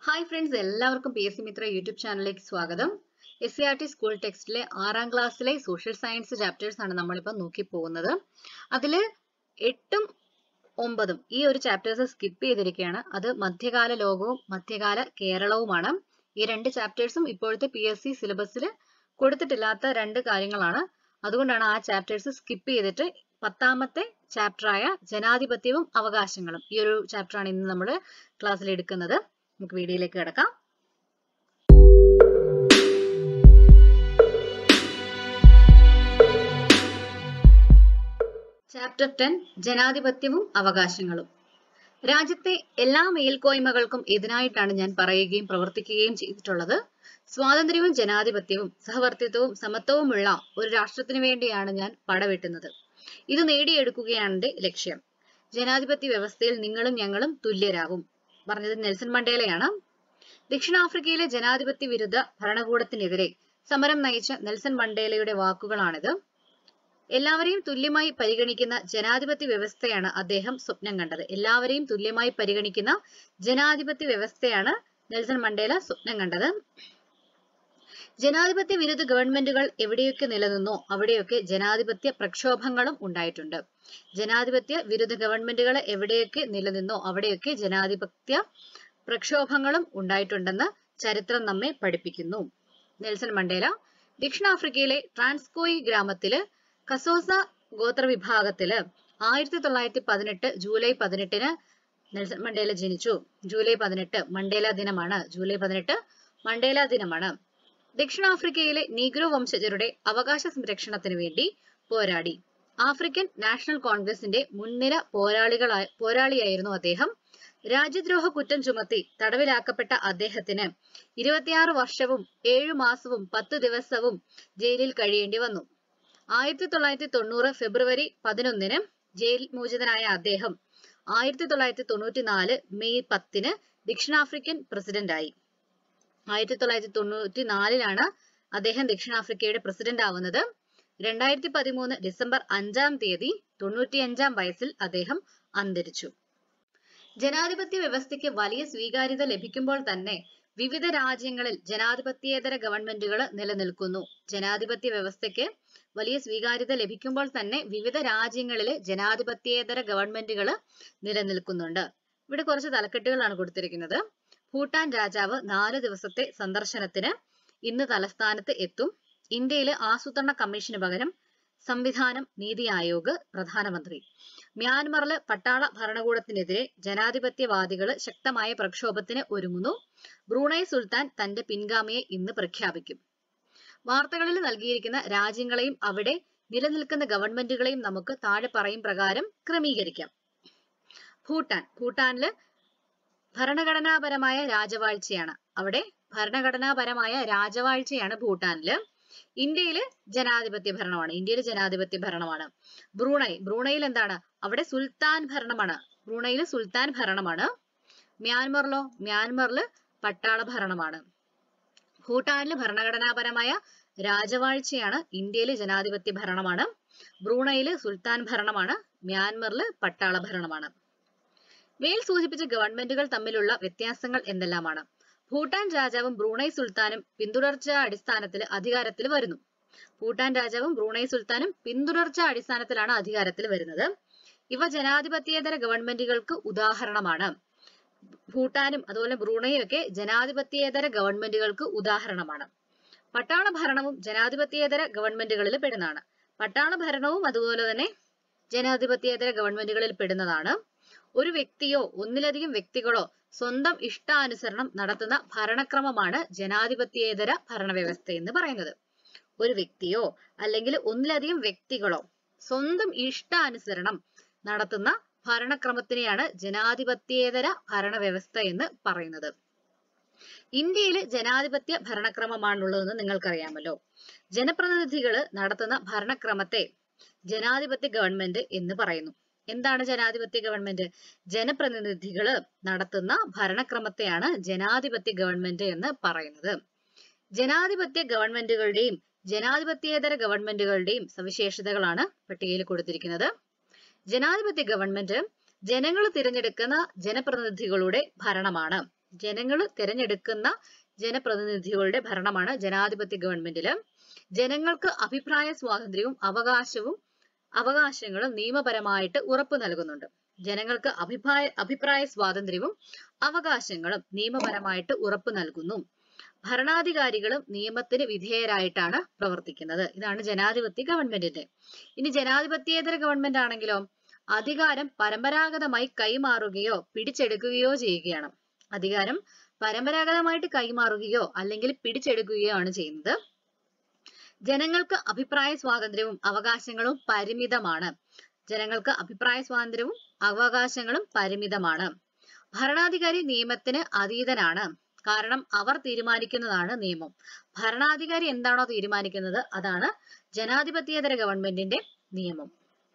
hi friends എല്ലാവർക്കും P S C Mitra YouTube ചാനലിലേക്ക് സ്വാഗതം S C R T school ടെക്സ്റ്റിലെ ആറാം ക്ലാസ്സിലെ സോഷ്യൽ സയൻസ് ചാപ്റ്റേഴ്സ് ആണ് നമ്മളിപ്പോൾ നോക്കി പോകുന്നത് അതിൽ എട്ടും ഒമ്പതും ഈ ഒരു ചാപ്റ്റേഴ്സ് സ്കിപ്പ് ചെയ്തിരിക്കുകയാണ് അത് മധ്യകാല ലോകവും മധ്യകാല കേരളവുമാണ് ഈ രണ്ട് ചാപ്റ്റേഴ്സും ഇപ്പോഴത്തെ പി എസ് സി സിലബസിൽ കൊടുത്തിട്ടില്ലാത്ത രണ്ട് കാര്യങ്ങളാണ് അതുകൊണ്ടാണ് ആ ചാപ്റ്റേഴ്സ് സ്കിപ്പ് ചെയ്തിട്ട് പത്താമത്തെ ചാപ്റ്ററായ ജനാധിപത്യവും അവകാശങ്ങളും ഈ ഒരു ചാപ്റ്ററാണ് ഇന്ന് നമ്മൾ ക്ലാസ്സിൽ എടുക്കുന്നത് നമുക്ക് വീഡിയോയിലേക്ക് കിടക്കാം ചാപ്റ്റർ ടെൻ ജനാധിപത്യവും അവകാശങ്ങളും രാജ്യത്തെ എല്ലാ മേൽക്കോയ്മകൾക്കും എതിരായിട്ടാണ് ഞാൻ പറയുകയും പ്രവർത്തിക്കുകയും ചെയ്തിട്ടുള്ളത് സ്വാതന്ത്ര്യവും ജനാധിപത്യവും സഹവർത്തിത്വവും സമത്വവുമുള്ള ഒരു രാഷ്ട്രത്തിനു വേണ്ടിയാണ് ഞാൻ പടവെട്ടുന്നത് ഇത് നേടിയെടുക്കുകയാണ് എന്റെ ലക്ഷ്യം ജനാധിപത്യ വ്യവസ്ഥയിൽ നിങ്ങളും ഞങ്ങളും തുല്യരാകും പറഞ്ഞത് നെൽസൺ മണ്ടേലയാണ് ദക്ഷിണാഫ്രിക്കയിലെ ജനാധിപത്യ വിരുദ്ധ ഭരണകൂടത്തിനെതിരെ സമരം നയിച്ച നെൽസൺ മണ്ടേലയുടെ വാക്കുകളാണിത് എല്ലാവരെയും തുല്യമായി പരിഗണിക്കുന്ന ജനാധിപത്യ വ്യവസ്ഥയാണ് അദ്ദേഹം സ്വപ്നം കണ്ടത് എല്ലാവരെയും തുല്യമായി പരിഗണിക്കുന്ന ജനാധിപത്യ വ്യവസ്ഥയാണ് നെൽസൺ മണ്ടേല സ്വപ്നം കണ്ടത് ജനാധിപത്യ വിരുദ്ധ ഗവൺമെന്റുകൾ എവിടെയൊക്കെ നിലനിന്നോ അവിടെയൊക്കെ ജനാധിപത്യ പ്രക്ഷോഭങ്ങളും ഉണ്ടായിട്ടുണ്ട് ജനാധിപത്യ വിരുദ്ധ ഗവൺമെന്റുകൾ എവിടെയൊക്കെ നിലനിന്നോ അവിടെയൊക്കെ ജനാധിപത്യ പ്രക്ഷോഭങ്ങളും ഉണ്ടായിട്ടുണ്ടെന്ന് ചരിത്രം നമ്മെ പഠിപ്പിക്കുന്നു നെൽസൺ മണ്ടേല ദക്ഷിണാഫ്രിക്കയിലെ ട്രാൻസ്കോയി ഗ്രാമത്തില് കസോസ ഗോത്രവിഭാഗത്തില് ആയിരത്തി തൊള്ളായിരത്തി പതിനെട്ട് ജൂലൈ പതിനെട്ടിന് നെൽസൺ മണ്ടേല ജനിച്ചു ജൂലൈ പതിനെട്ട് മണ്ടേല ദിനമാണ് ജൂലൈ പതിനെട്ട് മണ്ടേല ദിനമാണ് ദക്ഷിണാഫ്രിക്കയിലെ നീഗ്രോ വംശജരുടെ അവകാശ സംരക്ഷണത്തിന് വേണ്ടി പോരാടി ആഫ്രിക്കൻ നാഷണൽ കോൺഗ്രസിന്റെ മുൻനിര പോരാളികളായ പോരാളിയായിരുന്നു അദ്ദേഹം രാജ്യദ്രോഹ കുറ്റം ചുമത്തി തടവിലാക്കപ്പെട്ട അദ്ദേഹത്തിന് ഇരുപത്തിയാറ് വർഷവും ഏഴു മാസവും പത്ത് ദിവസവും ജയിലിൽ കഴിയേണ്ടി വന്നു ആയിരത്തി തൊള്ളായിരത്തി തൊണ്ണൂറ് ഫെബ്രുവരി പതിനൊന്നിന് ജയിൽ മോചിതനായ അദ്ദേഹം ആയിരത്തി തൊള്ളായിരത്തി തൊണ്ണൂറ്റി നാല് മെയ് പത്തിന് ദക്ഷിണാഫ്രിക്കൻ പ്രസിഡന്റായി ആയിരത്തി തൊള്ളായിരത്തി തൊണ്ണൂറ്റി നാലിലാണ് അദ്ദേഹം ദക്ഷിണാഫ്രിക്കയുടെ പ്രസിഡന്റ് ആവുന്നത് രണ്ടായിരത്തി പതിമൂന്ന് ഡിസംബർ അഞ്ചാം തീയതി തൊണ്ണൂറ്റിയഞ്ചാം വയസ്സിൽ അദ്ദേഹം അന്തരിച്ചു ജനാധിപത്യ വ്യവസ്ഥയ്ക്ക് വലിയ സ്വീകാര്യത ലഭിക്കുമ്പോൾ തന്നെ വിവിധ രാജ്യങ്ങളിൽ ജനാധിപത്യേതര ഗവൺമെന്റുകൾ നിലനിൽക്കുന്നു ജനാധിപത്യ വ്യവസ്ഥയ്ക്ക് വലിയ സ്വീകാര്യത ലഭിക്കുമ്പോൾ തന്നെ വിവിധ രാജ്യങ്ങളിലെ ജനാധിപത്യേതര ഗവൺമെന്റുകൾ നിലനിൽക്കുന്നുണ്ട് ഇവിടെ കുറച്ച് തലക്കെട്ടുകളാണ് കൊടുത്തിരിക്കുന്നത് ഭൂട്ടാൻ രാജാവ് നാല് ദിവസത്തെ സന്ദർശനത്തിന് ഇന്ന് തലസ്ഥാനത്ത് എത്തും ഇന്ത്യയിലെ ആസൂത്രണ കമ്മീഷന് പകരം സംവിധാനം നീതി ആയോഗ് പ്രധാനമന്ത്രി മ്യാൻമറില് പട്ടാള ഭരണകൂടത്തിനെതിരെ ജനാധിപത്യവാദികൾ ശക്തമായ പ്രക്ഷോഭത്തിന് ഒരുങ്ങുന്നു ബ്രൂണൈ സുൽത്താൻ തന്റെ പിൻഗാമിയെ ഇന്ന് പ്രഖ്യാപിക്കും വാർത്തകളിൽ നൽകിയിരിക്കുന്ന രാജ്യങ്ങളെയും അവിടെ നിലനിൽക്കുന്ന ഗവൺമെന്റുകളെയും നമുക്ക് താഴെ പറയും പ്രകാരം ക്രമീകരിക്കാം ഭൂട്ടാൻ ഭൂട്ടാനില് ഭരണഘടനാപരമായ രാജവാഴ്ചയാണ് അവിടെ ഭരണഘടനാപരമായ രാജവാഴ്ചയാണ് ഭൂട്ടാനില് ഇന്ത്യയില് ജനാധിപത്യ ഭരണമാണ് ഇന്ത്യയിൽ ജനാധിപത്യ ഭരണമാണ് ബ്രൂണൈ ബ്രൂണൈയിൽ എന്താണ് അവിടെ സുൽത്താൻ ഭരണമാണ് ബ്രൂണൈയിൽ സുൽത്താൻ ഭരണമാണ് മ്യാൻമറിലോ മ്യാൻമറില് പട്ടാള ഭരണമാണ് ഭൂട്ടാനില് ഭരണഘടനാപരമായ രാജവാഴ്ചയാണ് ഇന്ത്യയിലെ ജനാധിപത്യ ഭരണമാണ് ബ്രൂണൈയില് സുൽത്താൻ ഭരണമാണ് മ്യാൻമറില് പട്ടാള ഭരണമാണ് മേൽ സൂചിപ്പിച്ച ഗവൺമെന്റുകൾ തമ്മിലുള്ള വ്യത്യാസങ്ങൾ എന്തെല്ലാമാണ് ഭൂട്ടാൻ രാജാവും ബ്രൂണൈ സുൽത്താനും പിന്തുടർച്ച അടിസ്ഥാനത്തിൽ അധികാരത്തിൽ വരുന്നു ഭൂട്ടാൻ രാജാവും ബ്രൂണൈ സുൽത്താനും പിന്തുടർച്ച അടിസ്ഥാനത്തിലാണ് അധികാരത്തിൽ വരുന്നത് ഇവ ജനാധിപത്യേതര ഗവൺമെന്റുകൾക്ക് ഉദാഹരണമാണ് ഭൂട്ടാനും അതുപോലെ ബ്രൂണയും ഒക്കെ ജനാധിപത്യേതര ഗവൺമെന്റുകൾക്ക് ഉദാഹരണമാണ് പട്ടാള ഭരണവും ജനാധിപത്യേതര ഗവൺമെന്റുകളിൽ പെടുന്നതാണ് പട്ടാള ഭരണവും അതുപോലെ തന്നെ ജനാധിപത്യേതര ഗവൺമെന്റുകളിൽ പെടുന്നതാണ് ഒരു വ്യക്തിയോ ഒന്നിലധികം വ്യക്തികളോ സ്വന്തം ഇഷ്ടാനുസരണം നടത്തുന്ന ഭരണക്രമമാണ് ജനാധിപത്യേതര ഭരണവ്യവസ്ഥ എന്ന് പറയുന്നത് ഒരു വ്യക്തിയോ അല്ലെങ്കിൽ ഒന്നിലധികം വ്യക്തികളോ സ്വന്തം ഇഷ്ടാനുസരണം നടത്തുന്ന ഭരണക്രമത്തിനെയാണ് ജനാധിപത്യേതര ഭരണവ്യവസ്ഥ എന്ന് പറയുന്നത് ഇന്ത്യയിൽ ജനാധിപത്യ ഭരണക്രമമാണുള്ളതെന്ന് നിങ്ങൾക്കറിയാമല്ലോ ജനപ്രതിനിധികൾ നടത്തുന്ന ഭരണക്രമത്തെ ജനാധിപത്യ ഗവൺമെന്റ് എന്ന് പറയുന്നു എന്താണ് ജനാധിപത്യ ഗവൺമെന്റ് ജനപ്രതിനിധികൾ നടത്തുന്ന ഭരണക്രമത്തെയാണ് ജനാധിപത്യ ഗവൺമെന്റ് എന്ന് പറയുന്നത് ജനാധിപത്യ ഗവൺമെന്റുകളുടെയും ജനാധിപത്യേതര ഗവൺമെന്റുകളുടെയും സവിശേഷതകളാണ് പട്ടികയിൽ കൊടുത്തിരിക്കുന്നത് ജനാധിപത്യ ഗവൺമെന്റ് ജനങ്ങൾ തിരഞ്ഞെടുക്കുന്ന ജനപ്രതിനിധികളുടെ ഭരണമാണ് ജനങ്ങൾ തിരഞ്ഞെടുക്കുന്ന ജനപ്രതിനിധികളുടെ ഭരണമാണ് ജനാധിപത്യ ഗവൺമെന്റില് ജനങ്ങൾക്ക് അഭിപ്രായ സ്വാതന്ത്ര്യവും അവകാശവും അവകാശങ്ങളും നിയമപരമായിട്ട് ഉറപ്പു നൽകുന്നുണ്ട് ജനങ്ങൾക്ക് അഭിപ്രായ അഭിപ്രായ സ്വാതന്ത്ര്യവും അവകാശങ്ങളും നിയമപരമായിട്ട് ഉറപ്പു നൽകുന്നു ഭരണാധികാരികളും നിയമത്തിന് വിധേയരായിട്ടാണ് പ്രവർത്തിക്കുന്നത് ഇതാണ് ജനാധിപത്യ ഗവൺമെന്റിന്റെ ഇനി ജനാധിപത്യേതര ഗവൺമെന്റ് ആണെങ്കിലോ അധികാരം പരമ്പരാഗതമായി കൈമാറുകയോ പിടിച്ചെടുക്കുകയോ ചെയ്യുകയാണ് അധികാരം പരമ്പരാഗതമായിട്ട് കൈമാറുകയോ അല്ലെങ്കിൽ പിടിച്ചെടുക്കുകയോ ആണ് ചെയ്യുന്നത് ജനങ്ങൾക്ക് അഭിപ്രായ സ്വാതന്ത്ര്യവും അവകാശങ്ങളും പരിമിതമാണ് ജനങ്ങൾക്ക് അഭിപ്രായ സ്വാതന്ത്ര്യവും അവകാശങ്ങളും പരിമിതമാണ് ഭരണാധികാരി നിയമത്തിന് അതീതനാണ് കാരണം അവർ തീരുമാനിക്കുന്നതാണ് നിയമം ഭരണാധികാരി എന്താണോ തീരുമാനിക്കുന്നത് അതാണ് ജനാധിപത്യേതര ഗവൺമെന്റിന്റെ നിയമം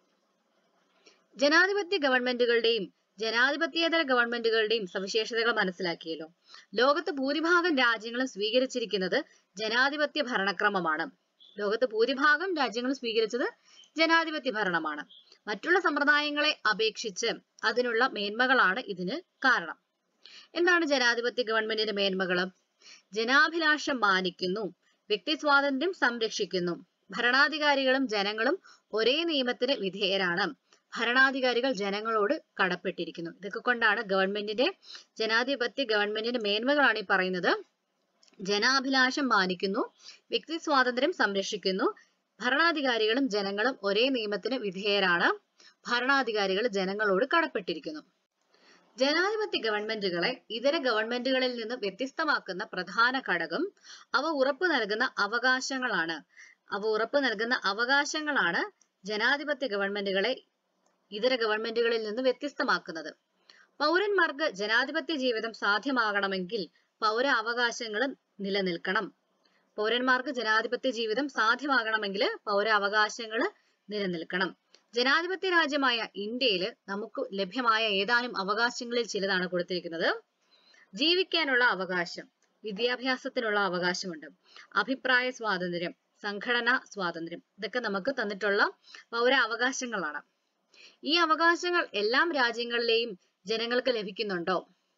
ജനാധിപത്യ ഗവൺമെന്റുകളുടെയും ജനാധിപത്യേതര ഗവൺമെന്റുകളുടെയും സവിശേഷതകൾ മനസ്സിലാക്കിയല്ലോ ലോകത്ത് ഭൂരിഭാഗം രാജ്യങ്ങളും സ്വീകരിച്ചിരിക്കുന്നത് ജനാധിപത്യ ഭരണക്രമമാണ് ലോകത്ത് ഭൂരിഭാഗം രാജ്യങ്ങളും സ്വീകരിച്ചത് ജനാധിപത്യ ഭരണമാണ് മറ്റുള്ള സമ്പ്രദായങ്ങളെ അപേക്ഷിച്ച് അതിനുള്ള മേന്മകളാണ് ഇതിന് കാരണം എന്താണ് ജനാധിപത്യ ഗവൺമെന്റിന്റെ മേന്മകൾ ജനാഭിലാഷം മാനിക്കുന്നു വ്യക്തി സ്വാതന്ത്ര്യം സംരക്ഷിക്കുന്നു ഭരണാധികാരികളും ജനങ്ങളും ഒരേ നിയമത്തിന് വിധേയരാണ് ഭരണാധികാരികൾ ജനങ്ങളോട് കടപ്പെട്ടിരിക്കുന്നു ഇതൊക്കെ കൊണ്ടാണ് ഗവൺമെന്റിന്റെ ജനാധിപത്യ ഗവൺമെന്റിന്റെ മേന്മകളാണ് ഈ പറയുന്നത് ജനാഭിലാഷം മാനിക്കുന്നു വ്യക്തി സ്വാതന്ത്ര്യം സംരക്ഷിക്കുന്നു ഭരണാധികാരികളും ജനങ്ങളും ഒരേ നിയമത്തിന് വിധേയരാണ് ഭരണാധികാരികൾ ജനങ്ങളോട് കടപ്പെട്ടിരിക്കുന്നു ജനാധിപത്യ ഗവൺമെന്റുകളെ ഇതര ഗവൺമെന്റുകളിൽ നിന്ന് വ്യത്യസ്തമാക്കുന്ന പ്രധാന ഘടകം അവ ഉറപ്പു നൽകുന്ന അവകാശങ്ങളാണ് അവ ഉറപ്പു നൽകുന്ന അവകാശങ്ങളാണ് ജനാധിപത്യ ഗവൺമെന്റുകളെ ഇതര ഗവൺമെന്റുകളിൽ നിന്ന് വ്യത്യസ്തമാക്കുന്നത് പൗരന്മാർക്ക് ജനാധിപത്യ ജീവിതം സാധ്യമാകണമെങ്കിൽ പൗര അവകാശങ്ങൾ നിലനിൽക്കണം പൗരന്മാർക്ക് ജനാധിപത്യ ജീവിതം സാധ്യമാകണമെങ്കിൽ പൗര അവകാശങ്ങൾ നിലനിൽക്കണം ജനാധിപത്യ രാജ്യമായ ഇന്ത്യയിൽ നമുക്ക് ലഭ്യമായ ഏതാനും അവകാശങ്ങളിൽ ചിലതാണ് കൊടുത്തിരിക്കുന്നത് ജീവിക്കാനുള്ള അവകാശം വിദ്യാഭ്യാസത്തിനുള്ള അവകാശമുണ്ട് അഭിപ്രായ സ്വാതന്ത്ര്യം സംഘടനാ സ്വാതന്ത്ര്യം ഇതൊക്കെ നമുക്ക് തന്നിട്ടുള്ള പൗര അവകാശങ്ങളാണ് ഈ അവകാശങ്ങൾ എല്ലാം രാജ്യങ്ങളിലെയും ജനങ്ങൾക്ക് ലഭിക്കുന്നുണ്ടോ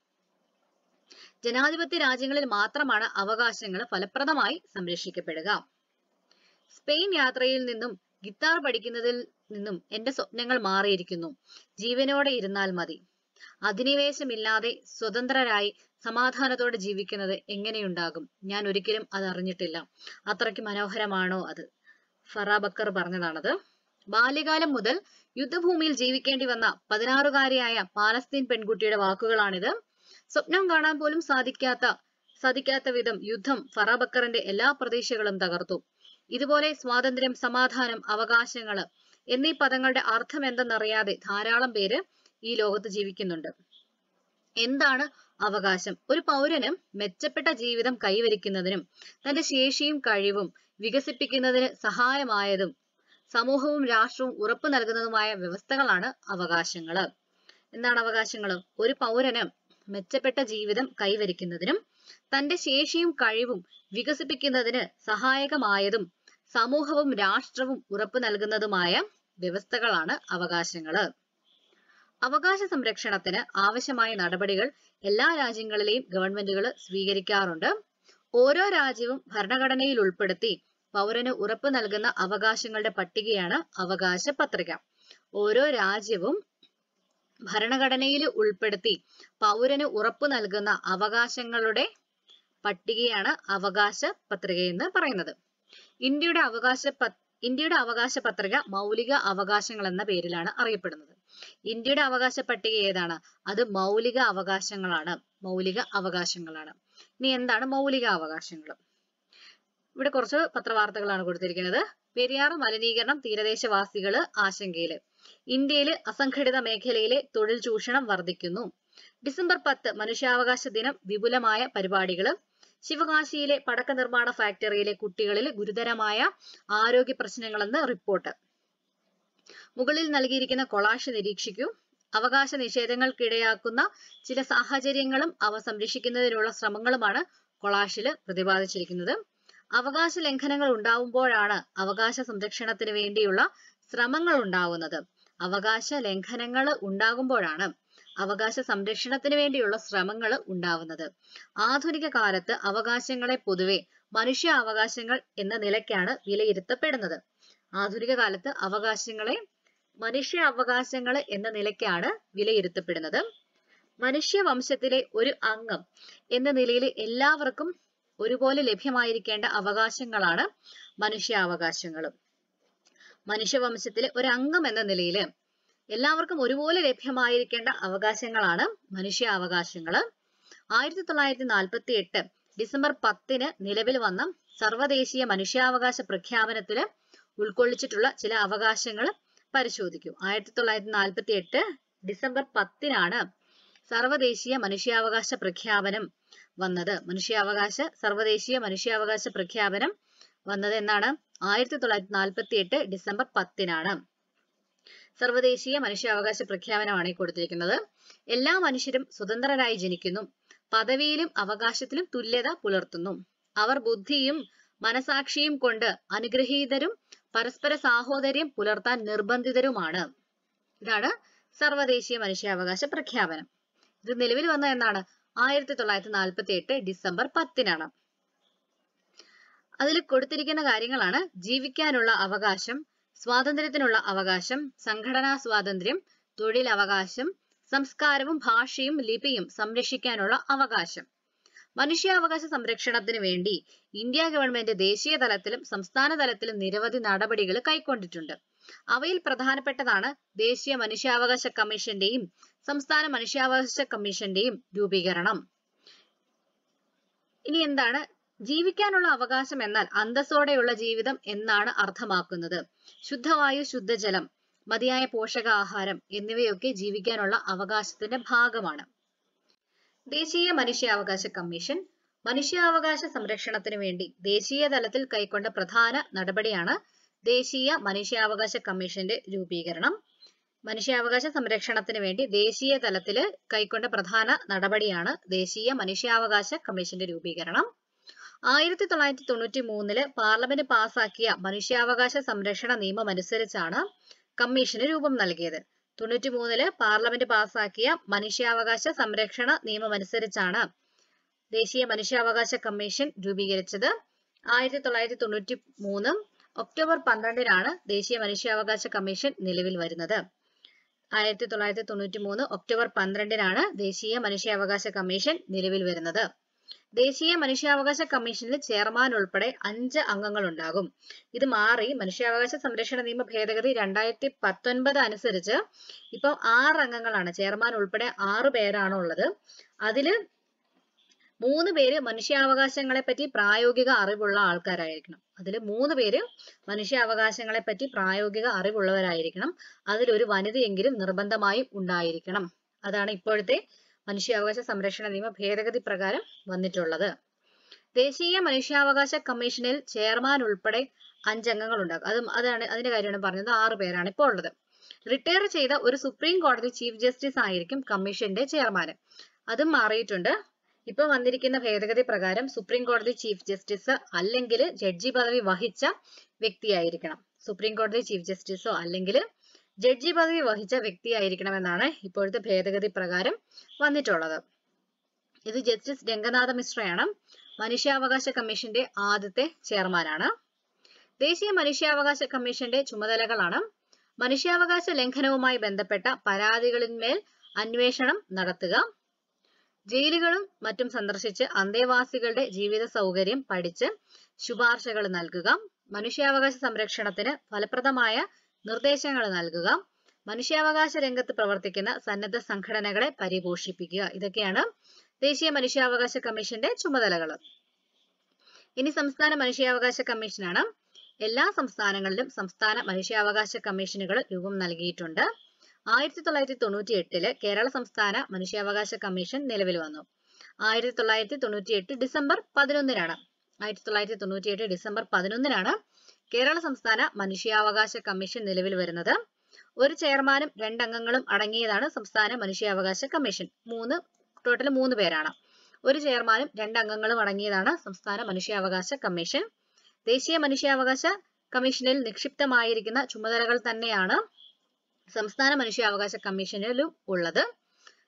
ജനാധിപത്യ രാജ്യങ്ങളിൽ മാത്രമാണ് അവകാശങ്ങൾ ഫലപ്രദമായി സംരക്ഷിക്കപ്പെടുക സ്പെയിൻ യാത്രയിൽ നിന്നും ഗിത്താർ പഠിക്കുന്നതിൽ നിന്നും എന്റെ സ്വപ്നങ്ങൾ മാറിയിരിക്കുന്നു ജീവനോടെ ഇരുന്നാൽ മതി അധിനിവേശമില്ലാതെ സ്വതന്ത്രരായി സമാധാനത്തോടെ ജീവിക്കുന്നത് എങ്ങനെയുണ്ടാകും ഞാൻ ഒരിക്കലും അത് അറിഞ്ഞിട്ടില്ല അത്രയ്ക്ക് മനോഹരമാണോ അത് ഫറാബക്കർ പറഞ്ഞതാണത് ബാല്യകാലം മുതൽ യുദ്ധഭൂമിയിൽ ജീവിക്കേണ്ടി വന്ന പതിനാറുകാരിയായ പാലസ്തീൻ പെൺകുട്ടിയുടെ വാക്കുകളാണിത് സ്വപ്നം കാണാൻ പോലും സാധിക്കാത്ത സാധിക്കാത്ത വിധം യുദ്ധം ഫറാബക്കറിന്റെ എല്ലാ പ്രതീക്ഷകളും തകർത്തു ഇതുപോലെ സ്വാതന്ത്ര്യം സമാധാനം അവകാശങ്ങള് എന്നീ പദങ്ങളുടെ അർത്ഥം എന്തെന്നറിയാതെ ധാരാളം പേര് ഈ ലോകത്ത് ജീവിക്കുന്നുണ്ട് എന്താണ് അവകാശം ഒരു പൗരന് മെച്ചപ്പെട്ട ജീവിതം കൈവരിക്കുന്നതിനും തന്റെ ശേഷിയും കഴിവും വികസിപ്പിക്കുന്നതിന് സഹായമായതും സമൂഹവും രാഷ്ട്രവും ഉറപ്പു നൽകുന്നതുമായ വ്യവസ്ഥകളാണ് അവകാശങ്ങള് എന്താണ് അവകാശങ്ങൾ ഒരു പൗരന് മെച്ചപ്പെട്ട ജീവിതം കൈവരിക്കുന്നതിനും തന്റെ ശേഷിയും കഴിവും വികസിപ്പിക്കുന്നതിന് സഹായകമായതും സമൂഹവും രാഷ്ട്രവും ഉറപ്പു നൽകുന്നതുമായ വ്യവസ്ഥകളാണ് അവകാശങ്ങള് അവകാശ സംരക്ഷണത്തിന് ആവശ്യമായ നടപടികൾ എല്ലാ രാജ്യങ്ങളിലെയും ഗവൺമെന്റുകൾ സ്വീകരിക്കാറുണ്ട് ഓരോ രാജ്യവും ഭരണഘടനയിൽ ഉൾപ്പെടുത്തി പൗരന് ഉറപ്പു നൽകുന്ന അവകാശങ്ങളുടെ പട്ടികയാണ് അവകാശ പത്രിക ഓരോ രാജ്യവും ഭരണഘടനയിൽ ഉൾപ്പെടുത്തി പൗരന് ഉറപ്പു നൽകുന്ന അവകാശങ്ങളുടെ പട്ടികയാണ് അവകാശ പത്രിക എന്ന് പറയുന്നത് ഇന്ത്യയുടെ അവകാശ പ- ഇന്ത്യയുടെ അവകാശ പത്രിക മൗലിക അവകാശങ്ങൾ എന്ന പേരിലാണ് അറിയപ്പെടുന്നത് ഇന്ത്യയുടെ അവകാശ പട്ടിക ഏതാണ് അത് മൗലിക അവകാശങ്ങളാണ് മൗലിക അവകാശങ്ങളാണ് ഇനി എന്താണ് മൗലിക അവകാശങ്ങൾ ഇവിടെ കുറച്ച് പത്രവാർത്തകളാണ് കൊടുത്തിരിക്കുന്നത് പെരിയാർ മലിനീകരണം തീരദേശവാസികള് ആശങ്കയില് ഇന്ത്യയില് അസംഘടിത മേഖലയിലെ തൊഴിൽ ചൂഷണം വർദ്ധിക്കുന്നു ഡിസംബർ പത്ത് മനുഷ്യാവകാശ ദിനം വിപുലമായ പരിപാടികള് ശിവകാശിയിലെ പടക്ക നിർമ്മാണ ഫാക്ടറിയിലെ കുട്ടികളിൽ ഗുരുതരമായ ആരോഗ്യ പ്രശ്നങ്ങളെന്ന് റിപ്പോർട്ട് മുകളിൽ നൽകിയിരിക്കുന്ന കൊളാഷ് നിരീക്ഷിക്കൂ അവകാശ നിഷേധങ്ങൾക്കിടയാക്കുന്ന ചില സാഹചര്യങ്ങളും അവ സംരക്ഷിക്കുന്നതിനുള്ള ശ്രമങ്ങളുമാണ് കൊളാഷിൽ പ്രതിപാദിച്ചിരിക്കുന്നത് അവകാശ ലംഘനങ്ങൾ ഉണ്ടാവുമ്പോഴാണ് അവകാശ സംരക്ഷണത്തിന് വേണ്ടിയുള്ള ശ്രമങ്ങൾ ഉണ്ടാവുന്നത് അവകാശ ലംഘനങ്ങൾ ഉണ്ടാകുമ്പോഴാണ് അവകാശ സംരക്ഷണത്തിന് വേണ്ടിയുള്ള ശ്രമങ്ങൾ ഉണ്ടാവുന്നത് ആധുനിക കാലത്ത് അവകാശങ്ങളെ പൊതുവെ മനുഷ്യ അവകാശങ്ങൾ എന്ന നിലയ്ക്കാണ് വിലയിരുത്തപ്പെടുന്നത് ആധുനിക കാലത്ത് അവകാശങ്ങളെ മനുഷ്യ അവകാശങ്ങൾ എന്ന നിലയ്ക്കാണ് വിലയിരുത്തപ്പെടുന്നത് മനുഷ്യവംശത്തിലെ ഒരു അംഗം എന്ന നിലയിൽ എല്ലാവർക്കും ഒരുപോലെ ലഭ്യമായിരിക്കേണ്ട അവകാശങ്ങളാണ് മനുഷ്യാവകാശങ്ങൾ മനുഷ്യവംശത്തിലെ ഒരു അംഗം എന്ന നിലയിൽ എല്ലാവർക്കും ഒരുപോലെ ലഭ്യമായിരിക്കേണ്ട അവകാശങ്ങളാണ് മനുഷ്യാവകാശങ്ങൾ ആയിരത്തി തൊള്ളായിരത്തി നാൽപ്പത്തി എട്ട് ഡിസംബർ പത്തിന് നിലവിൽ വന്ന സർവദേശീയ മനുഷ്യാവകാശ പ്രഖ്യാപനത്തില് ഉൾക്കൊള്ളിച്ചിട്ടുള്ള ചില അവകാശങ്ങൾ പരിശോധിക്കും ആയിരത്തി തൊള്ളായിരത്തി നാൽപ്പത്തി എട്ട് ഡിസംബർ പത്തിനാണ് സർവദേശീയ മനുഷ്യാവകാശ പ്രഖ്യാപനം വന്നത് മനുഷ്യാവകാശ സർവദേശീയ മനുഷ്യാവകാശ പ്രഖ്യാപനം വന്നത് എന്നാണ് ആയിരത്തി തൊള്ളായിരത്തി നാൽപ്പത്തി എട്ട് ഡിസംബർ പത്തിനാണ് സർവദേശീയ മനുഷ്യാവകാശ പ്രഖ്യാപനമാണ് ഈ കൊടുത്തിരിക്കുന്നത് എല്ലാ മനുഷ്യരും സ്വതന്ത്രരായി ജനിക്കുന്നു പദവിയിലും അവകാശത്തിലും തുല്യത പുലർത്തുന്നു അവർ ബുദ്ധിയും മനസാക്ഷിയും കൊണ്ട് അനുഗ്രഹീതരും പരസ്പര സാഹോദര്യം പുലർത്താൻ നിർബന്ധിതരുമാണ് ഇതാണ് സർവദേശീയ മനുഷ്യാവകാശ പ്രഖ്യാപനം ഇത് നിലവിൽ വന്ന എന്നാണ് ആയിരത്തി തൊള്ളായിരത്തി നാൽപ്പത്തി എട്ട് ഡിസംബർ പത്തിനാണ് അതിൽ കൊടുത്തിരിക്കുന്ന കാര്യങ്ങളാണ് ജീവിക്കാനുള്ള അവകാശം സ്വാതന്ത്ര്യത്തിനുള്ള അവകാശം സംഘടനാ സ്വാതന്ത്ര്യം തൊഴിൽ അവകാശം സംസ്കാരവും ഭാഷയും ലിപിയും സംരക്ഷിക്കാനുള്ള അവകാശം മനുഷ്യാവകാശ സംരക്ഷണത്തിന് വേണ്ടി ഇന്ത്യ ഗവൺമെന്റ് ദേശീയ തലത്തിലും സംസ്ഥാന തലത്തിലും നിരവധി നടപടികൾ കൈക്കൊണ്ടിട്ടുണ്ട് അവയിൽ പ്രധാനപ്പെട്ടതാണ് ദേശീയ മനുഷ്യാവകാശ കമ്മീഷന്റെയും സംസ്ഥാന മനുഷ്യാവകാശ കമ്മീഷന്റെയും രൂപീകരണം ഇനി എന്താണ് ജീവിക്കാനുള്ള അവകാശം എന്നാൽ അന്തസ്സോടെയുള്ള ജീവിതം എന്നാണ് അർത്ഥമാക്കുന്നത് ശുദ്ധവായു ശുദ്ധജലം മതിയായ പോഷകാഹാരം എന്നിവയൊക്കെ ജീവിക്കാനുള്ള അവകാശത്തിന്റെ ഭാഗമാണ് ദേശീയ മനുഷ്യാവകാശ കമ്മീഷൻ മനുഷ്യാവകാശ സംരക്ഷണത്തിന് വേണ്ടി ദേശീയ തലത്തിൽ കൈക്കൊണ്ട പ്രധാന നടപടിയാണ് ദേശീയ മനുഷ്യാവകാശ കമ്മീഷന്റെ രൂപീകരണം മനുഷ്യാവകാശ സംരക്ഷണത്തിന് വേണ്ടി ദേശീയ തലത്തിൽ കൈക്കൊണ്ട പ്രധാന നടപടിയാണ് ദേശീയ മനുഷ്യാവകാശ കമ്മീഷന്റെ രൂപീകരണം ആയിരത്തി തൊള്ളായിരത്തി തൊണ്ണൂറ്റി മൂന്നില് പാർലമെന്റ് പാസാക്കിയ മനുഷ്യാവകാശ സംരക്ഷണ നിയമം അനുസരിച്ചാണ് കമ്മീഷന് രൂപം നൽകിയത് തൊണ്ണൂറ്റി മൂന്നില് പാർലമെന്റ് പാസാക്കിയ മനുഷ്യാവകാശ സംരക്ഷണ നിയമം അനുസരിച്ചാണ് ദേശീയ മനുഷ്യാവകാശ കമ്മീഷൻ രൂപീകരിച്ചത് ആയിരത്തി തൊള്ളായിരത്തി തൊണ്ണൂറ്റി മൂന്ന് ഒക്ടോബർ പന്ത്രണ്ടിനാണ് ദേശീയ മനുഷ്യാവകാശ കമ്മീഷൻ നിലവിൽ വരുന്നത് ആയിരത്തി തൊള്ളായിരത്തി തൊണ്ണൂറ്റി മൂന്ന് ഒക്ടോബർ പന്ത്രണ്ടിനാണ് ദേശീയ മനുഷ്യാവകാശ കമ്മീഷൻ നിലവിൽ വരുന്നത് ദേശീയ മനുഷ്യാവകാശ കമ്മീഷനിൽ ചെയർമാൻ ഉൾപ്പെടെ അഞ്ച് അംഗങ്ങൾ ഉണ്ടാകും ഇത് മാറി മനുഷ്യാവകാശ സംരക്ഷണ നിയമ ഭേദഗതി രണ്ടായിരത്തി പത്തൊൻപത് അനുസരിച്ച് ഇപ്പൊ ആറ് അംഗങ്ങളാണ് ചെയർമാൻ ഉൾപ്പെടെ ആറ് പേരാണ് ഉള്ളത് അതില് മൂന്ന് പേര് മനുഷ്യാവകാശങ്ങളെ പറ്റി പ്രായോഗിക അറിവുള്ള ആൾക്കാരായിരിക്കണം അതിൽ മൂന്ന് പേര് മനുഷ്യാവകാശങ്ങളെ പറ്റി പ്രായോഗിക അറിവുള്ളവരായിരിക്കണം അതിൽ ഒരു വനിതയെങ്കിലും നിർബന്ധമായും ഉണ്ടായിരിക്കണം അതാണ് ഇപ്പോഴത്തെ മനുഷ്യാവകാശ സംരക്ഷണ നിയമ ഭേദഗതി പ്രകാരം വന്നിട്ടുള്ളത് ദേശീയ മനുഷ്യാവകാശ കമ്മീഷനിൽ ചെയർമാൻ ഉൾപ്പെടെ അഞ്ചംഗങ്ങൾ ഉണ്ടാകും അത് അതാണ് അതിന്റെ കാര്യമാണ് പറഞ്ഞത് ആറ് പേരാണ് ഇപ്പോൾ ഉള്ളത് റിട്ടയർ ചെയ്ത ഒരു സുപ്രീം കോടതി ചീഫ് ജസ്റ്റിസ് ആയിരിക്കും കമ്മീഷന്റെ ചെയർമാൻ അതും മാറിയിട്ടുണ്ട് ഇപ്പൊ വന്നിരിക്കുന്ന ഭേദഗതി പ്രകാരം സുപ്രീം കോടതി ചീഫ് ജസ്റ്റിസ് അല്ലെങ്കിൽ ജഡ്ജി പദവി വഹിച്ച വ്യക്തിയായിരിക്കണം സുപ്രീം കോടതി ചീഫ് ജസ്റ്റിസോ അല്ലെങ്കിൽ ജഡ്ജി പദവി വഹിച്ച വ്യക്തിയായിരിക്കണമെന്നാണ് ഇപ്പോഴത്തെ ഭേദഗതി പ്രകാരം വന്നിട്ടുള്ളത് ഇത് ജസ്റ്റിസ് രംഗനാഥ മിശ്രയാണ് മനുഷ്യാവകാശ കമ്മീഷന്റെ ആദ്യത്തെ ചെയർമാനാണ് ദേശീയ മനുഷ്യാവകാശ കമ്മീഷന്റെ ചുമതലകളാണ് മനുഷ്യാവകാശ ലംഘനവുമായി ബന്ധപ്പെട്ട പരാതികളിന്മേൽ അന്വേഷണം നടത്തുക ജയിലുകളും മറ്റും സന്ദർശിച്ച് അന്തേവാസികളുടെ ജീവിത സൗകര്യം പഠിച്ച് ശുപാർശകൾ നൽകുക മനുഷ്യാവകാശ സംരക്ഷണത്തിന് ഫലപ്രദമായ നിർദ്ദേശങ്ങൾ നൽകുക മനുഷ്യാവകാശ രംഗത്ത് പ്രവർത്തിക്കുന്ന സന്നദ്ധ സംഘടനകളെ പരിപോഷിപ്പിക്കുക ഇതൊക്കെയാണ് ദേശീയ മനുഷ്യാവകാശ കമ്മീഷന്റെ ചുമതലകൾ ഇനി സംസ്ഥാന മനുഷ്യാവകാശ കമ്മീഷനാണ് എല്ലാ സംസ്ഥാനങ്ങളിലും സംസ്ഥാന മനുഷ്യാവകാശ കമ്മീഷനുകൾ രൂപം നൽകിയിട്ടുണ്ട് ആയിരത്തി തൊള്ളായിരത്തി തൊണ്ണൂറ്റി എട്ടില് കേരള സംസ്ഥാന മനുഷ്യാവകാശ കമ്മീഷൻ നിലവിൽ വന്നു ആയിരത്തി തൊള്ളായിരത്തി തൊണ്ണൂറ്റി എട്ട് ഡിസംബർ പതിനൊന്നിനാണ് ആയിരത്തി തൊള്ളായിരത്തി തൊണ്ണൂറ്റി എട്ട് ഡിസംബർ പതിനൊന്നിനാണ് കേരള സംസ്ഥാന മനുഷ്യാവകാശ കമ്മീഷൻ നിലവിൽ വരുന്നത് ഒരു ചെയർമാനും രണ്ടംഗങ്ങളും അടങ്ങിയതാണ് സംസ്ഥാന മനുഷ്യാവകാശ കമ്മീഷൻ മൂന്ന് ടോട്ടൽ മൂന്ന് പേരാണ് ഒരു ചെയർമാനും രണ്ടംഗങ്ങളും അടങ്ങിയതാണ് സംസ്ഥാന മനുഷ്യാവകാശ കമ്മീഷൻ ദേശീയ മനുഷ്യാവകാശ കമ്മീഷനിൽ നിക്ഷിപ്തമായിരിക്കുന്ന ചുമതലകൾ തന്നെയാണ് സംസ്ഥാന മനുഷ്യാവകാശ കമ്മീഷനിലും ഉള്ളത്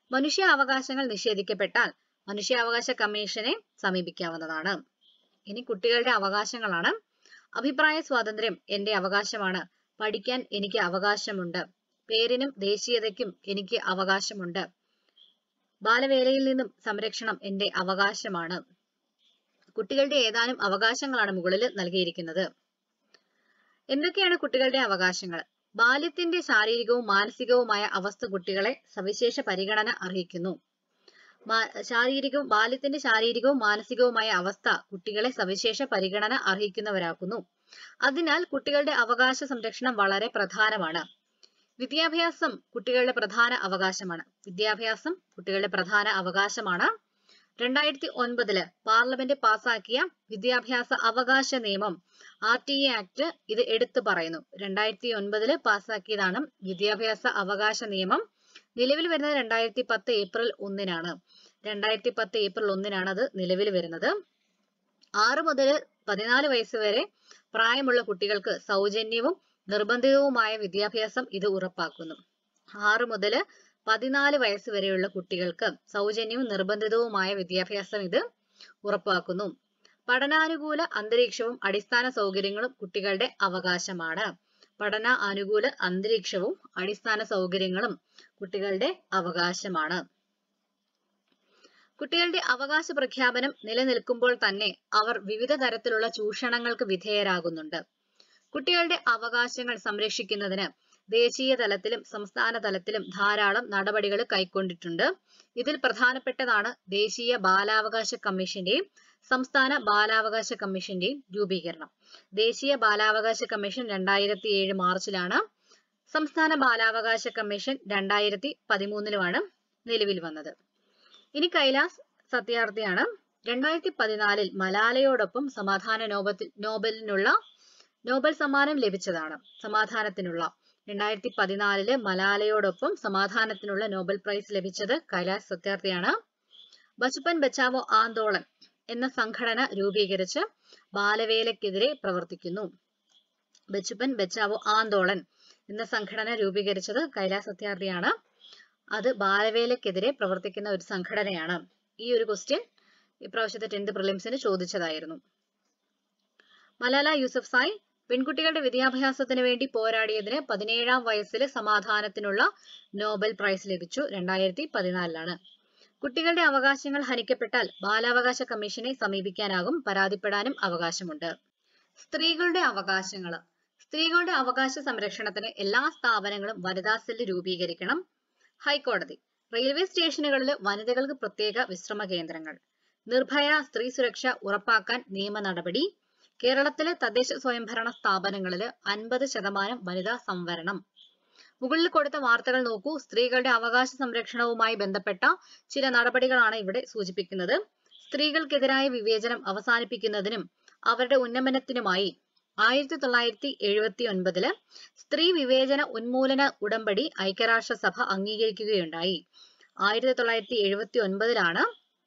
മനുഷ്യ അവകാശങ്ങൾ നിഷേധിക്കപ്പെട്ടാൽ മനുഷ്യാവകാശ കമ്മീഷനെ സമീപിക്കാവുന്നതാണ് ഇനി കുട്ടികളുടെ അവകാശങ്ങളാണ് അഭിപ്രായ സ്വാതന്ത്ര്യം എന്റെ അവകാശമാണ് പഠിക്കാൻ എനിക്ക് അവകാശമുണ്ട് പേരിനും ദേശീയതയ്ക്കും എനിക്ക് അവകാശമുണ്ട് ബാലവേലയിൽ നിന്നും സംരക്ഷണം എന്റെ അവകാശമാണ് കുട്ടികളുടെ ഏതാനും അവകാശങ്ങളാണ് മുകളിൽ നൽകിയിരിക്കുന്നത് എന്തൊക്കെയാണ് കുട്ടികളുടെ അവകാശങ്ങൾ ബാല്യത്തിന്റെ ശാരീരികവും മാനസികവുമായ അവസ്ഥ കുട്ടികളെ സവിശേഷ പരിഗണന അർഹിക്കുന്നു ശാരീരികവും ബാല്യത്തിന്റെ ശാരീരികവും മാനസികവുമായ അവസ്ഥ കുട്ടികളെ സവിശേഷ പരിഗണന അർഹിക്കുന്നവരാക്കുന്നു അതിനാൽ കുട്ടികളുടെ അവകാശ സംരക്ഷണം വളരെ പ്രധാനമാണ് വിദ്യാഭ്യാസം കുട്ടികളുടെ പ്രധാന അവകാശമാണ് വിദ്യാഭ്യാസം കുട്ടികളുടെ പ്രധാന അവകാശമാണ് രണ്ടായിരത്തി ഒൻപതില് പാർലമെന്റ് പാസാക്കിയ വിദ്യാഭ്യാസ അവകാശ നിയമം ആർ ടി എ ആക്ട് ഇത് എടുത്തു പറയുന്നു രണ്ടായിരത്തി ഒൻപതില് പാസാക്കിയതാണ് വിദ്യാഭ്യാസ അവകാശ നിയമം നിലവിൽ വരുന്നത് രണ്ടായിരത്തി പത്ത് ഏപ്രിൽ ഒന്നിനാണ് രണ്ടായിരത്തി പത്ത് ഏപ്രിൽ ഒന്നിനാണ് അത് നിലവിൽ വരുന്നത് ആറ് മുതൽ പതിനാല് വയസ്സ് വരെ പ്രായമുള്ള കുട്ടികൾക്ക് സൗജന്യവും നിർബന്ധിതവുമായ വിദ്യാഭ്യാസം ഇത് ഉറപ്പാക്കുന്നു ആറ് മുതൽ പതിനാല് വയസ്സ് വരെയുള്ള കുട്ടികൾക്ക് സൗജന്യവും നിർബന്ധിതവുമായ വിദ്യാഭ്യാസം ഇത് ഉറപ്പാക്കുന്നു പഠനാനുകൂല അന്തരീക്ഷവും അടിസ്ഥാന സൗകര്യങ്ങളും കുട്ടികളുടെ അവകാശമാണ് പഠന അനുകൂല അന്തരീക്ഷവും അടിസ്ഥാന സൗകര്യങ്ങളും കുട്ടികളുടെ അവകാശമാണ് കുട്ടികളുടെ അവകാശ പ്രഖ്യാപനം നിലനിൽക്കുമ്പോൾ തന്നെ അവർ വിവിധ തരത്തിലുള്ള ചൂഷണങ്ങൾക്ക് വിധേയരാകുന്നുണ്ട് കുട്ടികളുടെ അവകാശങ്ങൾ സംരക്ഷിക്കുന്നതിന് ദേശീയ തലത്തിലും സംസ്ഥാന തലത്തിലും ധാരാളം നടപടികൾ കൈക്കൊണ്ടിട്ടുണ്ട് ഇതിൽ പ്രധാനപ്പെട്ടതാണ് ദേശീയ ബാലാവകാശ കമ്മീഷന്റെയും സംസ്ഥാന ബാലാവകാശ കമ്മീഷന്റെയും രൂപീകരണം ദേശീയ ബാലാവകാശ കമ്മീഷൻ രണ്ടായിരത്തി ഏഴ് മാർച്ചിലാണ് സംസ്ഥാന ബാലാവകാശ കമ്മീഷൻ രണ്ടായിരത്തി പതിമൂന്നിലുമാണ് നിലവിൽ വന്നത് ഇനി കൈലാസ് സത്യാർത്ഥിയാണ് രണ്ടായിരത്തി പതിനാലിൽ മലാലയോടൊപ്പം സമാധാന നോബൽ നോബലിനുള്ള നോബൽ സമ്മാനം ലഭിച്ചതാണ് സമാധാനത്തിനുള്ള രണ്ടായിരത്തി പതിനാലില് മലാലയോടൊപ്പം സമാധാനത്തിനുള്ള നോബൽ പ്രൈസ് ലഭിച്ചത് കൈലാസ് സത്യാർത്ഥിയാണ് ബച്ചുപ്പൻ ബച്ചാവോ ആന്തോളൻ എന്ന സംഘടന രൂപീകരിച്ച് ബാലവേലക്കെതിരെ പ്രവർത്തിക്കുന്നു ബച്ചുപ്പൻ ബച്ചാവോ ആന്തോളൻ എന്ന സംഘടന രൂപീകരിച്ചത് കൈലാസ് സത്യാർത്ഥിയാണ് അത് ബാലവേലക്കെതിരെ പ്രവർത്തിക്കുന്ന ഒരു സംഘടനയാണ് ഈ ഒരു ക്വസ്റ്റ്യൻ ഇപ്രാവശ്യത്തെ ടെൻത്ത് പ്രിലിംസിന് ചോദിച്ചതായിരുന്നു മലാല യൂസഫ് സായ് പെൺകുട്ടികളുടെ വിദ്യാഭ്യാസത്തിന് വേണ്ടി പോരാടിയതിന് പതിനേഴാം വയസ്സിൽ സമാധാനത്തിനുള്ള നോബൽ പ്രൈസ് ലഭിച്ചു രണ്ടായിരത്തി പതിനാലിലാണ് കുട്ടികളുടെ അവകാശങ്ങൾ ഹനിക്കപ്പെട്ടാൽ ബാലാവകാശ കമ്മീഷനെ സമീപിക്കാനാകും പരാതിപ്പെടാനും അവകാശമുണ്ട് സ്ത്രീകളുടെ അവകാശങ്ങൾ സ്ത്രീകളുടെ അവകാശ സംരക്ഷണത്തിന് എല്ലാ സ്ഥാപനങ്ങളും വനിതാ സെല്ല് രൂപീകരിക്കണം ഹൈക്കോടതി റെയിൽവേ സ്റ്റേഷനുകളിൽ വനിതകൾക്ക് പ്രത്യേക വിശ്രമ കേന്ദ്രങ്ങൾ നിർഭയ സ്ത്രീ സുരക്ഷ ഉറപ്പാക്കാൻ നിയമ നടപടി കേരളത്തിലെ തദ്ദേശ സ്വയംഭരണ സ്ഥാപനങ്ങളിൽ അൻപത് ശതമാനം വനിതാ സംവരണം മുകളിൽ കൊടുത്ത വാർത്തകൾ നോക്കൂ സ്ത്രീകളുടെ അവകാശ സംരക്ഷണവുമായി ബന്ധപ്പെട്ട ചില നടപടികളാണ് ഇവിടെ സൂചിപ്പിക്കുന്നത് സ്ത്രീകൾക്കെതിരായ വിവേചനം അവസാനിപ്പിക്കുന്നതിനും അവരുടെ ഉന്നമനത്തിനുമായി ആയിരത്തി തൊള്ളായിരത്തി എഴുപത്തി ഒൻപതില് സ്ത്രീ വിവേചന ഉന്മൂലന ഉടമ്പടി ഐക്യരാഷ്ട്രസഭ അംഗീകരിക്കുകയുണ്ടായി ആയിരത്തി തൊള്ളായിരത്തി എഴുപത്തി ഒൻപതിലാണ്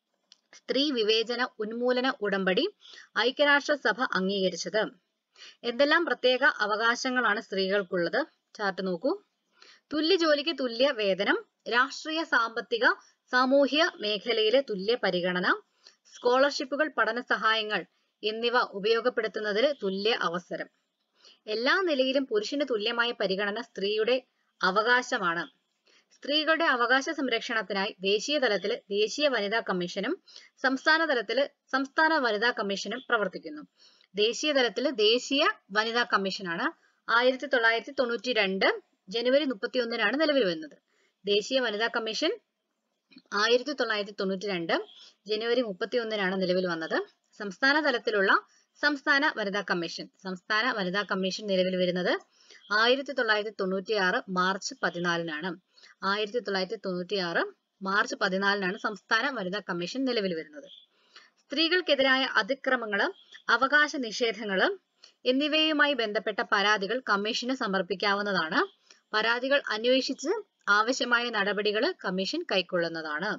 സ്ത്രീ വിവേചന ഉന്മൂലന ഉടമ്പടി ഐക്യരാഷ്ട്രസഭ അംഗീകരിച്ചത് എന്തെല്ലാം പ്രത്യേക അവകാശങ്ങളാണ് സ്ത്രീകൾക്കുള്ളത് ചാർട്ട് നോക്കൂ തുല്യ ജോലിക്ക് തുല്യ വേതനം രാഷ്ട്രീയ സാമ്പത്തിക സാമൂഹ്യ മേഖലയിലെ തുല്യ പരിഗണന സ്കോളർഷിപ്പുകൾ പഠന സഹായങ്ങൾ എന്നിവ ഉപയോഗപ്പെടുത്തുന്നതിൽ തുല്യ അവസരം എല്ലാ നിലയിലും പുരുഷന് തുല്യമായ പരിഗണന സ്ത്രീയുടെ അവകാശമാണ് സ്ത്രീകളുടെ അവകാശ സംരക്ഷണത്തിനായി ദേശീയ തലത്തിൽ ദേശീയ വനിതാ കമ്മീഷനും സംസ്ഥാന തലത്തിൽ സംസ്ഥാന വനിതാ കമ്മീഷനും പ്രവർത്തിക്കുന്നു ദേശീയ തലത്തിൽ ദേശീയ വനിതാ കമ്മീഷനാണ് ആയിരത്തി തൊള്ളായിരത്തി തൊണ്ണൂറ്റി രണ്ട് ജനുവരി മുപ്പത്തി ഒന്നിനാണ് നിലവിൽ വന്നത് ദേശീയ വനിതാ കമ്മീഷൻ ആയിരത്തി തൊള്ളായിരത്തി തൊണ്ണൂറ്റി രണ്ട് ജനുവരി മുപ്പത്തി ഒന്നിനാണ് നിലവിൽ വന്നത് സംസ്ഥാന തലത്തിലുള്ള സംസ്ഥാന വനിതാ കമ്മീഷൻ സംസ്ഥാന വനിതാ കമ്മീഷൻ നിലവിൽ വരുന്നത് ആയിരത്തി തൊള്ളായിരത്തി തൊണ്ണൂറ്റി ആറ് മാർച്ച് പതിനാലിനാണ് ആയിരത്തി തൊള്ളായിരത്തി തൊണ്ണൂറ്റി ആറ് മാർച്ച് പതിനാലിനാണ് സംസ്ഥാന വനിതാ കമ്മീഷൻ നിലവിൽ വരുന്നത് സ്ത്രീകൾക്കെതിരായ അതിക്രമങ്ങള് അവകാശ നിഷേധങ്ങള് എന്നിവയുമായി ബന്ധപ്പെട്ട പരാതികൾ കമ്മീഷന് സമർപ്പിക്കാവുന്നതാണ് പരാതികൾ അന്വേഷിച്ച് ആവശ്യമായ നടപടികൾ കമ്മീഷൻ കൈക്കൊള്ളുന്നതാണ്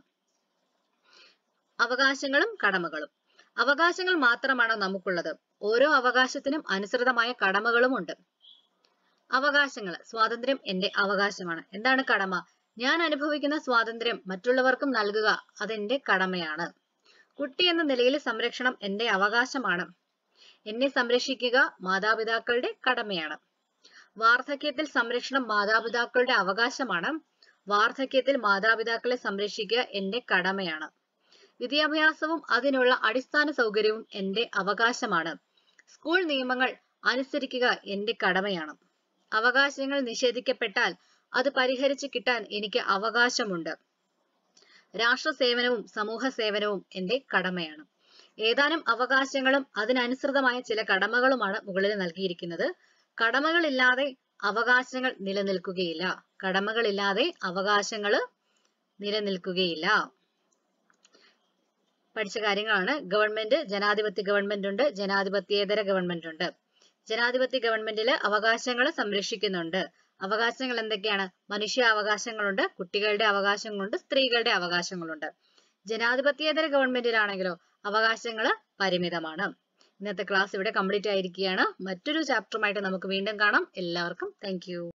അവകാശങ്ങളും കടമകളും അവകാശങ്ങൾ മാത്രമാണ് നമുക്കുള്ളത് ഓരോ അവകാശത്തിനും അനുസൃതമായ കടമകളും ഉണ്ട് അവകാശങ്ങൾ സ്വാതന്ത്ര്യം എന്റെ അവകാശമാണ് എന്താണ് കടമ ഞാൻ അനുഭവിക്കുന്ന സ്വാതന്ത്ര്യം മറ്റുള്ളവർക്കും നൽകുക അതെന്റെ കടമയാണ് കുട്ടി എന്ന നിലയിൽ സംരക്ഷണം എന്റെ അവകാശമാണ് എന്നെ സംരക്ഷിക്കുക മാതാപിതാക്കളുടെ കടമയാണ് വാർദ്ധക്യത്തിൽ സംരക്ഷണം മാതാപിതാക്കളുടെ അവകാശമാണ് വാർദ്ധക്യത്തിൽ മാതാപിതാക്കളെ സംരക്ഷിക്കുക എന്റെ കടമയാണ് വിദ്യാഭ്യാസവും അതിനുള്ള അടിസ്ഥാന സൗകര്യവും എന്റെ അവകാശമാണ് സ്കൂൾ നിയമങ്ങൾ അനുസരിക്കുക എന്റെ കടമയാണ് അവകാശങ്ങൾ നിഷേധിക്കപ്പെട്ടാൽ അത് പരിഹരിച്ചു കിട്ടാൻ എനിക്ക് അവകാശമുണ്ട് രാഷ്ട്ര സേവനവും സമൂഹ സേവനവും എന്റെ കടമയാണ് ഏതാനും അവകാശങ്ങളും അതിനനുസൃതമായ ചില കടമകളുമാണ് മുകളിൽ നൽകിയിരിക്കുന്നത് കടമകളില്ലാതെ അവകാശങ്ങൾ നിലനിൽക്കുകയില്ല കടമകളില്ലാതെ അവകാശങ്ങൾ നിലനിൽക്കുകയില്ല പഠിച്ച കാര്യങ്ങളാണ് ഗവൺമെന്റ് ജനാധിപത്യ ഗവൺമെന്റ് ഉണ്ട് ജനാധിപത്യേതര ഗവൺമെന്റ് ഉണ്ട് ജനാധിപത്യ ഗവൺമെന്റില് അവകാശങ്ങൾ സംരക്ഷിക്കുന്നുണ്ട് അവകാശങ്ങൾ എന്തൊക്കെയാണ് മനുഷ്യ അവകാശങ്ങളുണ്ട് കുട്ടികളുടെ അവകാശങ്ങളുണ്ട് സ്ത്രീകളുടെ അവകാശങ്ങളുണ്ട് ജനാധിപത്യേതര ഗവൺമെന്റിലാണെങ്കിലോ അവകാശങ്ങൾ പരിമിതമാണ് ഇന്നത്തെ ക്ലാസ് ഇവിടെ കംപ്ലീറ്റ് ആയിരിക്കുകയാണ് മറ്റൊരു ചാപ്റ്ററുമായിട്ട് നമുക്ക് വീണ്ടും കാണാം എല്ലാവർക്കും താങ്ക്